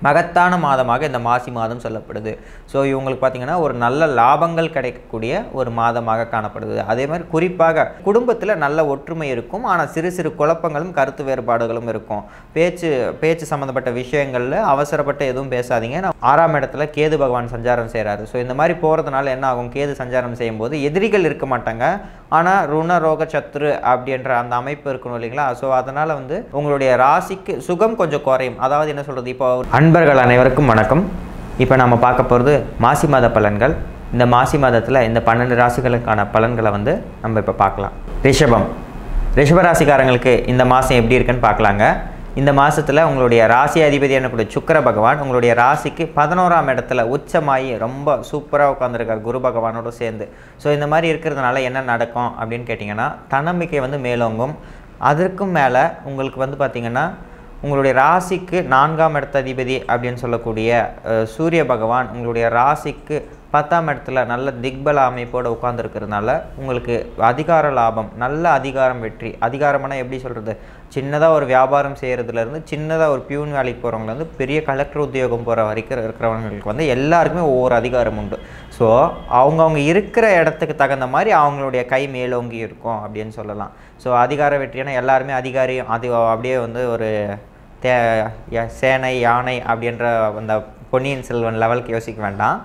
மகத்தான மாதமாக இந்த மாசி மாதம் சொல்லப்படுது ஸோ இவங்களுக்கு பார்த்தீங்கன்னா ஒரு நல்ல லாபங்கள் கிடைக்கக்கூடிய ஒரு மாதமாக காணப்படுது அதே மாதிரி குறிப்பாக குடும்பத்தில் நல்ல ஒற்றுமை இருக்கும் ஆனால் சிறு சிறு குழப்பங்களும் கருத்து வேறுபாடுகளும் இருக்கும் பேச்சு பேச்சு சம்மந்தப்பட்ட விஷயங்களில் அவசரப்பட்டு எதுவும் பேசாதீங்க நான் ஆறாம் இடத்துல கேது பகவான் சஞ்சாரம் செய்கிறாரு ஸோ இந்த மாதிரி போகிறதுனால என்ன ஆகும் கேது சஞ்சாரம் செய்யும்போது எதிரிகள் இருக்க மாட்டாங்க ஆனால் ருண ரோக சத்ரு அப்படின்ற அந்த அமைப்பு இருக்கணும் இல்லைங்களா ஸோ அதனால் வந்து உங்களுடைய ராசிக்கு சுகம் கொஞ்சம் குறையும் அதாவது என்ன சொல்கிறது இப்போ அன்பர்கள் அனைவருக்கும் வணக்கம் இப்போ நம்ம பார்க்க போகிறது மாசி மாத பலன்கள் இந்த மாசி மாதத்தில் இந்த பன்னெண்டு ராசிகளுக்கான பலன்களை வந்து நம்ம இப்போ பார்க்கலாம் ரிஷபம் ரிஷபராசிக்காரங்களுக்கு இந்த மாதம் எப்படி இருக்குன்னு பார்க்கலாங்க இந்த மாதத்தில் உங்களுடைய ராசி அதிபதி எனக்கூடிய சுக்கிர பகவான் உங்களுடைய ராசிக்கு பதினோராம் இடத்துல உச்சமாகி ரொம்ப சூப்பராக உட்காந்துருக்கார் குரு பகவானோட சேர்ந்து ஸோ இந்த மாதிரி இருக்கிறதுனால என்ன நடக்கும் அப்படின்னு கேட்டிங்கன்னா தன்னம்பிக்கை வந்து மேலோங்கும் அதற்கும் மேலே உங்களுக்கு வந்து பார்த்திங்கன்னா உங்களுடைய ராசிக்கு நான்காம் இடத்த அதிபதி அப்படின்னு சொல்லக்கூடிய அஹ், சூரிய பகவான் உங்களுடைய ராசிக்கு பத்தாம் இடத்துல நல்ல திக்பல அமைப்போடு உட்காந்துருக்கிறதுனால உங்களுக்கு அதிகார லாபம் நல்ல அதிகாரம் வெற்றி அதிகாரம்னா எப்படி சொல்கிறது சின்னதாக ஒரு வியாபாரம் செய்கிறதுலேருந்து சின்னதாக ஒரு பியூன் வேலைக்கு போகிறவங்கலேருந்து பெரிய கலெக்டர் உத்தியோகம் போகிற வரைக்கும் இருக்கிறவங்களுக்கு வந்து எல்லாருக்குமே ஒவ்வொரு அதிகாரம் உண்டு ஸோ அவங்கவுங்க இருக்கிற இடத்துக்கு தகுந்த மாதிரி அவங்களுடைய கை மேலோங்கி இருக்கும் அப்படின்னு சொல்லலாம் ஸோ அதிகார வெற்றினா எல்லாருமே அதிகாரி அது அப்படியே வந்து ஒரு தே ய- சேனை யானை அப்படின்ற அந்த பொன்னியின் செல்வன் லெவலுக்கு யோசிக்க வேண்டாம்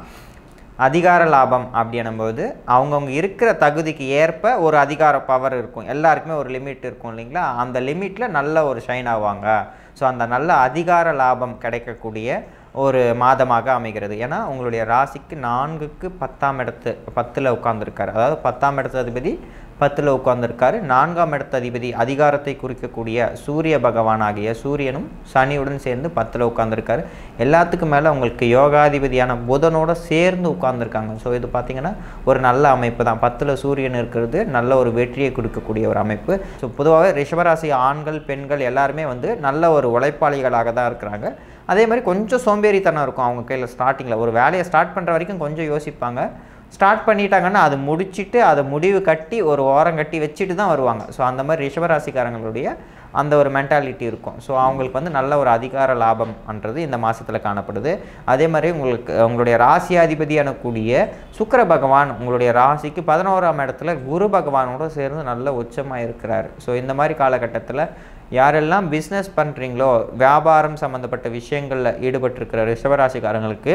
அதிகார லாபம் அப்படின்னும்போது அவங்கவுங்க இருக்கிற தகுதிக்கு ஏற்ப ஒரு அதிகார பவர் இருக்கும் எல்லாருக்குமே ஒரு லிமிட் இருக்கும் இல்லைங்களா அந்த லிமிட்டில் நல்ல ஒரு ஷைன் ஆவாங்க ஸோ அந்த நல்ல அதிகார லாபம் கிடைக்கக்கூடிய ஒரு மாதமாக அமைகிறது ஏன்னா உங்களுடைய ராசிக்கு நான்குக்கு பத்தாம் இடத்து பத்தில் உட்கார்ந்துருக்காரு அதாவது பத்தாம் இடத்து அதிபதி பத்தில் உட்கார்ந்துருக்காரு நான்காம் இடத்து அதிபதி அதிகாரத்தை குறிக்கக்கூடிய சூரிய பகவான் ஆகிய சூரியனும் சனியுடன் சேர்ந்து பத்தில் உட்கார்ந்துருக்காரு எல்லாத்துக்கும் மேலே உங்களுக்கு யோகாதிபதியான புதனோட சேர்ந்து உட்கார்ந்துருக்காங்க ஸோ இது பார்த்தீங்கன்னா ஒரு நல்ல அமைப்பு தான் பத்தில் சூரியன் இருக்கிறது நல்ல ஒரு வெற்றியை கொடுக்கக்கூடிய ஒரு அமைப்பு ஸோ பொதுவாகவே ரிஷபராசி ஆண்கள் பெண்கள் எல்லாருமே வந்து நல்ல ஒரு உழைப்பாளிகளாக தான் இருக்கிறாங்க அதே மாதிரி கொஞ்சம் சோம்பேறித்தனம் இருக்கும் அவங்க கையில் ஸ்டார்டிங்கில் ஒரு வேலையை ஸ்டார்ட் பண்ணுற வரைக்கும் கொஞ்சம் யோசிப்பாங்க ஸ்டார்ட் பண்ணிட்டாங்கன்னா அது முடிச்சிட்டு அதை முடிவு கட்டி ஒரு ஓரம் கட்டி வச்சுட்டு தான் வருவாங்க ஸோ அந்த மாதிரி ரிஷபராசிக்காரங்களுடைய அந்த ஒரு மென்டாலிட்டி இருக்கும் ஸோ அவங்களுக்கு வந்து நல்ல ஒரு அதிகார லாபம்ன்றது இந்த மாதத்தில் காணப்படுது அதே மாதிரி உங்களுக்கு உங்களுடைய ராசியாதிபதியான கூடிய சுக்கிர பகவான் உங்களுடைய ராசிக்கு பதினோராம் இடத்துல குரு பகவானோட சேர்ந்து நல்ல உச்சமாக இருக்கிறார் ஸோ இந்த மாதிரி காலகட்டத்தில் யாரெல்லாம் பிஸ்னஸ் பண்ணுறீங்களோ வியாபாரம் சம்மந்தப்பட்ட விஷயங்களில் ஈடுபட்டிருக்கிற ரிஷபராசிக்காரங்களுக்கு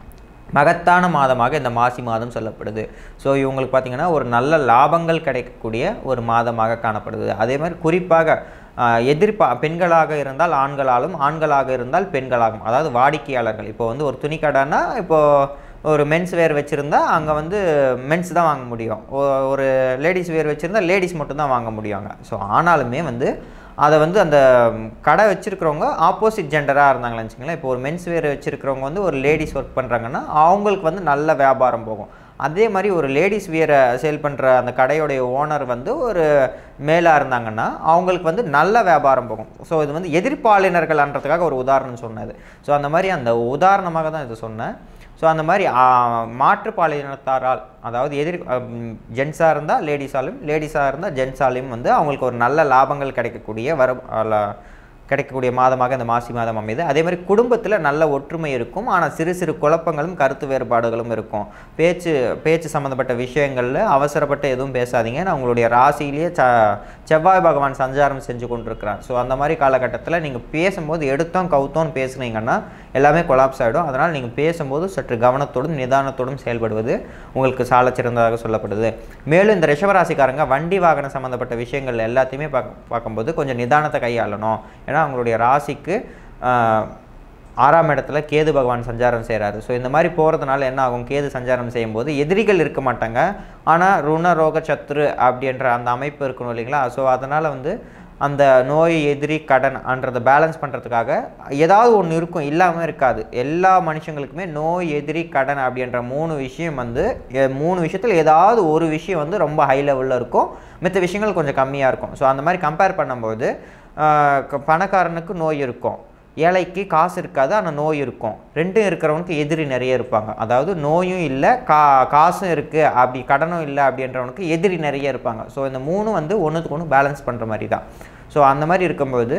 மகத்தான மாதமாக இந்த மாசி மாதம் சொல்லப்படுது ஸோ இவங்களுக்கு பார்த்தீங்கன்னா ஒரு நல்ல லாபங்கள் கிடைக்கக்கூடிய ஒரு மாதமாக காணப்படுது அதே மாதிரி குறிப்பாக ஆஹ், எதிர்ப்பா பெண்களாக இருந்தால் ஆண்களாலும் ஆண்களாக இருந்தால் பெண்களாகும் அதாவது வாடிக்கையாளர்கள் இப்போ வந்து ஒரு துணி கடைன்னா இப்போது ஒரு மென்ஸ் வேர் வச்சுருந்தா அங்கே வந்து மென்ஸ் தான் வாங்க முடியும் ஒ- ஒரு லேடிஸ் வேர் வச்சுருந்தா லேடிஸ் மட்டும் தான் வாங்க முடியுங்க ஸோ ஆனாலுமே வந்து அதை வந்து அந்த ம், கடை வச்சுருக்கிறவங்க ஆப்போசிட் ஜெண்டராக இருந்தாங்கன்னு வச்சுங்களேன் இப்போ ஒரு மென்ஸ் வேர் வச்சுருக்கிறவங்க வந்து ஒரு லேடிஸ் ஒர்க் பண்ணுறாங்கன்னா அவங்களுக்கு வந்து நல்ல வியாபாரம் போகும் அதே மாதிரி ஒரு லேடிஸ் வியரை சேல் பண்ணுற அந்த கடையோடைய ஓனர் வந்து ஒரு மேலாக இருந்தாங்கன்னா அவங்களுக்கு வந்து நல்ல வியாபாரம் போகும் ஸோ இது வந்து எதிர்ப்பாளினர்கள்ன்றதுக்காக ஒரு உதாரணம் சொன்னது ஸோ அந்த மாதிரி அந்த உதாரணமாக தான் இது சொன்னேன் ஸோ அந்த மாதிரி ஆ, மாற்றுப்பாலினத்தாரால் அதாவது எதிர் ஜென்ஸாக இருந்தால் லேடிஸாலும் லேடிஸாக இருந்தால் ஜென்ஸாலையும் வந்து அவங்களுக்கு ஒரு நல்ல லாபங்கள் கிடைக்கக்கூடிய வர அல- கிடைக்கக்கூடிய மாதமாக இந்த மாசி மாதம் அமையுது அதே மாதிரி குடும்பத்தில் நல்ல ஒற்றுமை இருக்கும் ஆனால் சிறு சிறு குழப்பங்களும் கருத்து வேறுபாடுகளும் இருக்கும் பேச்சு பேச்சு சம்மந்தப்பட்ட விஷயங்களில் அவசரப்பட்டு எதுவும் பேசாதீங்க நான் உங்களுடைய ராசியிலேயே ச செவ்வாய் பகவான் சஞ்சாரம் செஞ்சு கொண்டிருக்கிறார் ஸோ அந்த மாதிரி காலகட்டத்தில் நீங்கள் பேசும்போது எடுத்தோம் கவுத்தோன்னு பேசுனீங்கன்னா எல்லாமே கொலாப்ஸ் ஆகிடும் அதனால் நீங்கள் பேசும்போது சற்று கவனத்தோடும் நிதானத்தோடும் செயல்படுவது உங்களுக்கு சாலச் சிறந்ததாக சொல்லப்படுது மேலும் இந்த ரிஷபராசிக்காரங்க வண்டி வாகனம் சம்மந்தப்பட்ட விஷயங்கள் எல்லாத்தையுமே பார்க்க பார்க்கும்போது கொஞ்சம் நிதானத்தை கையாளணும் ஏன்னா அவங்களுடைய ராசிக்கு ஆஹ், ஆறாம் இடத்துல கேது பகவான் சஞ்சாரம் செய்கிறாரு ஸோ இந்த மாதிரி போகிறதுனால என்ன ஆகும் கேது சஞ்சாரம் செய்யும்போது எதிரிகள் இருக்க மாட்டாங்க ஆனால் ருண ரோக சத்ரு அப்படின்ற அந்த அமைப்பு இருக்கணும் இல்லைங்களா ஸோ அதனால் வந்து அந்த நோய் எதிரி கடன் அன்றதை பேலன்ஸ் பண்ணுறதுக்காக ஏதாவது ஒன்று இருக்கும் இல்லாமல் இருக்காது எல்லா மனுஷங்களுக்குமே நோய் எதிரி கடன் அப்படின்ற மூணு விஷயம் வந்து எ- மூணு விஷயத்தில் ஏதாவது ஒரு விஷயம் வந்து ரொம்ப ஹை லெவலில் இருக்கும் மித்த விஷயங்கள் கொஞ்சம் கம்மியாக இருக்கும் ஸோ அந்த மாதிரி கம்பேர் பண்ணும்போது ஆஹ், க- பணக்காரனுக்கு நோய் இருக்கும் ஏழைக்கு காசு இருக்காது ஆனால் நோய் இருக்கும் ரெண்டும் இருக்கிறவனுக்கு எதிரி நிறைய இருப்பாங்க அதாவது நோயும் இல்லை கா காசும் இருக்குது அப்படி கடனும் இல்லை அப்படின்றவனுக்கு எதிரி நிறைய இருப்பாங்க ஸோ இந்த மூணும் வந்து ஒன்றுத்துக்கு ஒன்று பேலன்ஸ் பண்ணுற மாதிரி தான் ஸோ அந்த மாதிரி இருக்கும்போது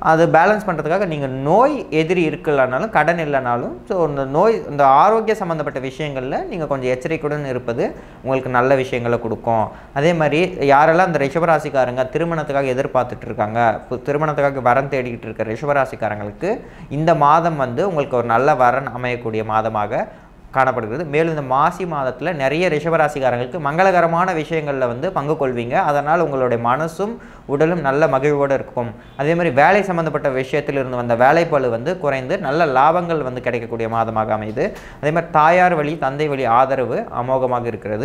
அது பேலன்ஸ் பண்ணுறதுக்காக நீங்கள் நோய் எதிரி இருக்கலனாலும் கடன் இல்லைனாலும் ஸோ இந்த நோய் இந்த ஆரோக்கிய சம்மந்தப்பட்ட விஷயங்களில் நீங்கள் கொஞ்சம் எச்சரிக்கையுடன் இருப்பது உங்களுக்கு நல்ல விஷயங்களை கொடுக்கும் அதே மாதிரி யாரெல்லாம் இந்த ரிஷபராசிக்காரங்க திருமணத்துக்காக எதிர்பார்த்துட்டு இருக்காங்க இப்போ திருமணத்துக்காக வரன் தேடிக்கிட்டு இருக்க ரிஷபராசிக்காரங்களுக்கு இந்த மாதம் வந்து உங்களுக்கு ஒரு நல்ல வரன் அமையக்கூடிய மாதமாக காணப்படுகிறது மேலும் இந்த மாசி மாதத்தில் நிறைய ரிஷபராசிக்காரங்களுக்கு மங்களகரமான விஷயங்களில் வந்து பங்கு கொள்வீங்க அதனால் உங்களுடைய மனசும் உடலும் நல்ல மகிழ்வோடு இருக்கும் அதே மாதிரி வேலை சம்மந்தப்பட்ட விஷயத்தில் இருந்து வந்த வேலைப்பளு வந்து குறைந்து நல்ல லாபங்கள் வந்து கிடைக்கக்கூடிய மாதமாக அமையுது அதே மாதிரி தாயார் வழி தந்தை வழி ஆதரவு அமோகமாக இருக்கிறது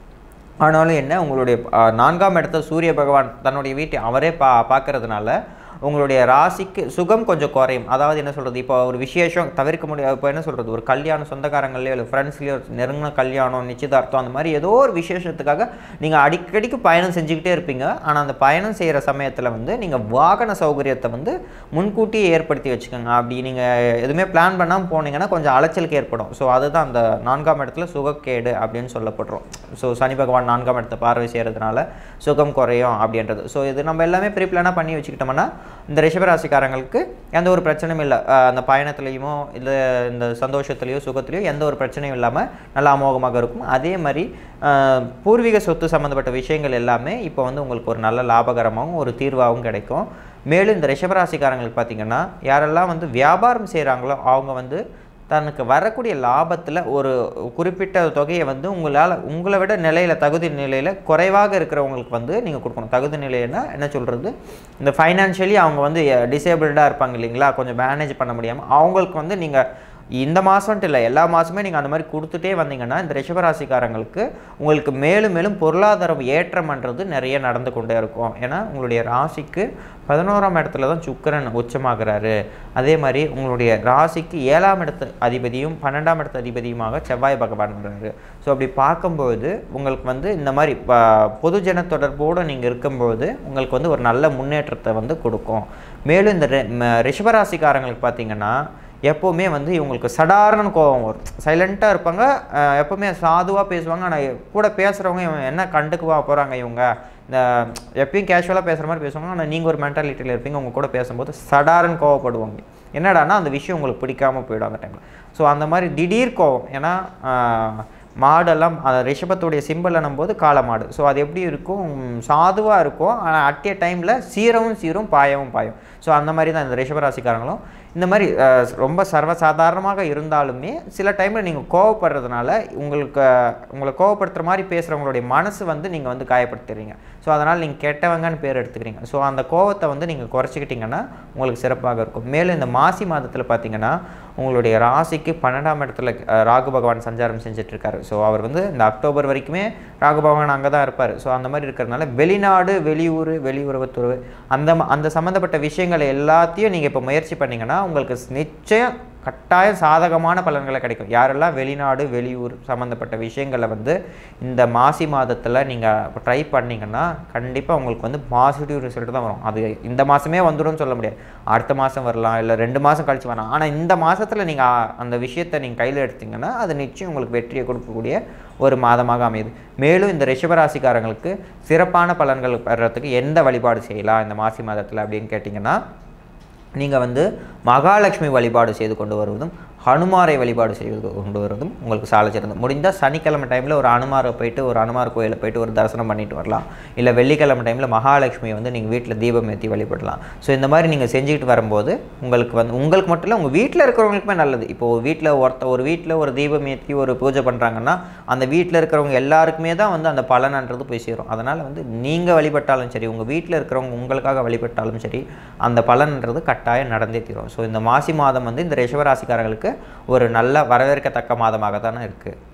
ஆனாலும் என்ன உங்களுடைய ஆ, நான்காம் இடத்த சூரிய பகவான் தன்னுடைய வீட்டை அவரே பா பார்க்கறதுனால உங்களுடைய ராசிக்கு சுகம் கொஞ்சம் குறையும் அதாவது என்ன சொல்கிறது இப்போ ஒரு விசேஷம் தவிர்க்க முடியாது இப்போ என்ன சொல்கிறது ஒரு கல்யாணம் சொந்தக்காரங்களையோ இல்லை ஃப்ரெண்ட்ஸ்லேயோ நெருங்கின கல்யாணம் நிச்சயதார்த்தம் அந்த மாதிரி ஏதோ ஒரு விசேஷத்துக்காக நீங்கள் அடிக்கடிக்கு பயணம் செஞ்சுக்கிட்டே இருப்பீங்க ஆனால் அந்த பயணம் செய்கிற சமயத்தில் வந்து நீங்கள் வாகன சௌகரியத்தை வந்து முன்கூட்டியே ஏற்படுத்தி வச்சுக்கோங்க அப்படி நீங்கள் எதுவுமே பிளான் பண்ணாமல் போனீங்கன்னா கொஞ்சம் அலைச்சலுக்கு ஏற்படும் ஸோ அதுதான் அந்த நான்காம் இடத்துல சுகக்கேடு அப்படின்னு சொல்லப்படுறோம் ஸோ சனி பகவான் நான்காம் இடத்தை பார்வை செய்கிறதுனால சுகம் குறையும் அப்படின்றது ஸோ இது நம்ம எல்லாமே ப்ரீ பிளானாக பண்ணி வச்சுக்கிட்டோம்னா இந்த ரிஷபராசிக்காரங்களுக்கு எந்த ஒரு பிரச்சனையும் இல்லை அஹ் அந்த பயணத்துலேயுமோ இல்லை இந்த சந்தோஷத்துலேயோ சுகத்துலேயோ எந்த ஒரு பிரச்சனையும் இல்லாமல் நல்லா அமோகமாக இருக்கும் அதே மாதிரி அஹ், பூர்வீக சொத்து சம்மந்தப்பட்ட விஷயங்கள் எல்லாமே இப்போ வந்து உங்களுக்கு ஒரு நல்ல லாபகரமாகவும் ஒரு தீர்வாகவும் கிடைக்கும் மேலும் இந்த ரிஷபராசிக்காரங்களுக்கு பார்த்தீங்கன்னா யாரெல்லாம் வந்து வியாபாரம் செய்கிறாங்களோ அவங்க வந்து தனக்கு வரக்கூடிய லாபத்தில் ஒரு குறிப்பிட்ட தொகையை வந்து உங்களால் உங்களை விட நிலையில் தகுதி நிலையில் குறைவாக இருக்கிறவங்களுக்கு வந்து நீங்கள் கொடுக்கணும் தகுதி நிலைன்னா என்ன சொல்கிறது இந்த ஃபைனான்ஷியலி அவங்க வந்து டிசேபிள்டாக இருப்பாங்க இல்லைங்களா கொஞ்சம் மேனேஜ் பண்ண முடியாமல் அவங்களுக்கு வந்து நீங்கள் இந்த மாதம்ட்டு இல்லை எல்லா மாதமே நீங்கள் அந்த மாதிரி கொடுத்துட்டே வந்தீங்கன்னா இந்த ரிஷபராசிக்காரங்களுக்கு உங்களுக்கு மேலும் மேலும் பொருளாதாரம் ஏற்றம்ன்றது நிறைய நடந்து கொண்டே இருக்கும் ஏன்னா உங்களுடைய ராசிக்கு பதினோராம் இடத்துல தான் சுக்கிரன் உச்சமாகிறாரு அதே மாதிரி உங்களுடைய ராசிக்கு ஏழாம் இடத்து அதிபதியும் பன்னெண்டாம் இடத்து அதிபதியுமாக செவ்வாய் பகவான் வர்றாரு ஸோ அப்படி பார்க்கும்போது உங்களுக்கு வந்து இந்த மாதிரி ப- பொதுஜன தொடர்போடு நீங்கள் இருக்கும்போது உங்களுக்கு வந்து ஒரு நல்ல முன்னேற்றத்தை வந்து கொடுக்கும் மேலும் இந்த ரி- ம- ரிஷபராசிக்காரங்களுக்கு பார்த்தீங்கன்னா எப்போவுமே வந்து இவங்களுக்கு சடாரண கோபம் வரும் சைலண்ட்டாக இருப்பாங்க அஹ் எப்பவுமே சாதுவாக பேசுவாங்க ஆனால் கூட பேசுகிறவங்க இவன் என்ன கண்டுக்குவா போகிறாங்க இவங்க இந்த எப்பயும் கேஷுவலாக பேசுகிற மாதிரி பேசுவாங்க ஆனால் நீங்கள் ஒரு மென்டாலிட்டியில் இருப்பீங்க உங்க கூட பேசும்போது சடாரன் கோவப்படுவாங்க என்னடான்னா அந்த விஷயம் உங்களுக்கு பிடிக்காம போயிடும் அந்த டைமில் ஸோ அந்த மாதிரி திடீர் கோவம் ஏன்னா ஆஹ், மாடெல்லாம் அந்த ரிஷபத்துடைய சிம்பிள் போது காளை மாடு ஸோ அது எப்படி இருக்கும் சாதுவாக இருக்கும் ஆனால் அட் ஏ டைமில் சீரவும் சீரும் பாயவும் பாயும் ஸோ அந்த மாதிரி தான் இந்த ரிஷபராசிக்காரங்களும் இந்த மாதிரி அஹ், ரொம்ப சர்வசாதாரணமாக இருந்தாலுமே சில டைமில் நீங்கள் கோவப்படுறதுனால உங்களுக்கு அஹ், உங்களை கோவப்படுத்துகிற மாதிரி பேசுகிறவங்களுடைய மனசு வந்து நீங்கள் வந்து காயப்படுத்துறீங்க ஸோ அதனால் நீங்கள் கெட்டவங்கன்னு பேர் எடுத்துக்கிறீங்க ஸோ அந்த கோவத்தை வந்து நீங்கள் குறைச்சிக்கிட்டிங்கன்னா உங்களுக்கு சிறப்பாக இருக்கும் மேலும் இந்த மாசி மாதத்தில் பார்த்தீங்கன்னா உங்களுடைய ராசிக்கு பன்னெண்டாம் இடத்துல அஹ், ராகு பகவான் சஞ்சாரம் செஞ்சுட்டு இருக்காரு ஸோ அவர் வந்து இந்த அக்டோபர் வரைக்குமே ராகு பகவான் அங்கே தான் இருப்பார் ஸோ அந்த மாதிரி இருக்கிறதுனால வெளிநாடு வெளியூர் வெளியுறவுத்துறை அந்த ம- அந்த சம்மந்தப்பட்ட விஷயங்களை எல்லாத்தையும் நீங்கள் இப்போ முயற்சி பண்ணீங்கன்னா உங்களுக்கு நிச்சயம் கட்டாயம் சாதகமான பலன்களை கிடைக்கும் யாரெல்லாம் வெளிநாடு வெளியூர் சம்மந்தப்பட்ட விஷயங்களை வந்து இந்த மாசி மாதத்தில் நீங்கள் ட்ரை பண்ணீங்கன்னா கண்டிப்பாக உங்களுக்கு வந்து பாசிட்டிவ் ரிசல்ட் தான் வரும் அது இந்த மாதமே வந்துடும்னு சொல்ல முடியாது அடுத்த மாதம் வரலாம் இல்லை ரெண்டு மாதம் கழிச்சு வரலாம் ஆனால் இந்த மாதத்தில் நீங்கள் அந்த விஷயத்தை நீங்கள் கையில் எடுத்தீங்கன்னா அது நிச்சயம் உங்களுக்கு வெற்றியை கொடுக்கக்கூடிய ஒரு மாதமாக அமையுது மேலும் இந்த ரிஷபராசிக்காரங்களுக்கு சிறப்பான பலன்கள் பெறத்துக்கு எந்த வழிபாடு செய்யலாம் இந்த மாசி மாதத்தில் அப்படின்னு கேட்டிங்கன்னா நீங்கள் வந்து மகாலட்சுமி வழிபாடு செய்து கொண்டு வருவதும் ஹனுமாரை வழிபாடு செய்து கொண்டு வருவதும் உங்களுக்கு சால சிறந்தது முடிந்தால் சனிக்கிழமை டைமில் ஒரு அனுமாரை போயிட்டு ஒரு அனுமார் கோயிலில் போயிட்டு ஒரு தரிசனம் பண்ணிட்டு வரலாம் இல்லை வெள்ளிக்கிழமை டைமில் மகாலட்சுமியை வந்து நீங்கள் வீட்டில் தீபம் ஏற்றி வழிபடலாம் ஸோ இந்த மாதிரி நீங்கள் செஞ்சுக்கிட்டு வரும்போது உங்களுக்கு வந்து உங்களுக்கு மட்டும் இல்லை உங்கள் வீட்டில் இருக்கிறவங்களுக்குமே நல்லது இப்போ வீட்டில் ஒருத்த ஒரு வீட்டில் ஒரு தீபம் ஏற்றி ஒரு பூஜை பண்ணுறாங்கன்னா அந்த வீட்டில் இருக்கிறவங்க எல்லாருக்குமே தான் வந்து அந்த பலனன்றது போய் சேரும் அதனால் வந்து நீங்கள் வழிபட்டாலும் சரி உங்கள் வீட்டில் இருக்கிறவங்க உங்களுக்காக வழிபட்டாலும் சரி அந்த பலன்ன்றது கட்டாயம் நடந்தே தீரும் ஸோ இந்த மாசி மாதம் வந்து இந்த ரிஷபராசிக்காரர்களுக்கு ஒரு நல்ல வரவேற்கத்தக்க மாதமாக தானே இருக்குது